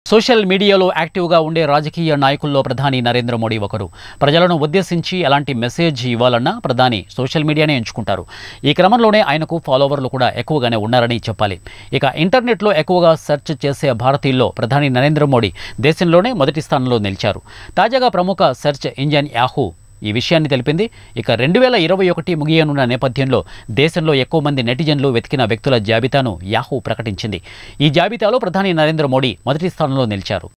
social మీడియాలో యాక్టివ్గా ఉండే రాజకీయ నాయకుల్లో ప్రధాని నరేంద్ర మోడీ ఒకరు ప్రజలను ఉద్దేశించి ఎలాంటి మెసేజ్ ఇవ్వాలన్నా ప్రధాని సోషల్ మీడియానే ఎంచుకుంటారు ఈ క్రమంలోనే ఆయనకు ఫాలోవర్లు కూడా ఎక్కువగానే ఉన్నారని చెప్పాలి ఇక ఇంటర్నెట్లో ఎక్కువగా సెర్చ్ చేసే భారతీయుల్లో ప్రధాని నరేంద్ర మోడీ దేశంలోనే మొదటి స్థానంలో నిలిచారు తాజాగా ప్రముఖ సెర్చ్ ఇంజన్ యాహూ ఈ విషయాన్ని తెలిపింది ఇక రెండు వేల ఇరవై ఒకటి ముగియనున్న నేపథ్యంలో దేశంలో ఎక్కువ మంది నెటిజన్లు వెతికిన వ్యక్తుల జాబితాను యాహూ ప్రకటించింది ఈ జాబితాలో ప్రధాని నరేంద్ర మోడీ మొదటి స్థానంలో నిలిచారు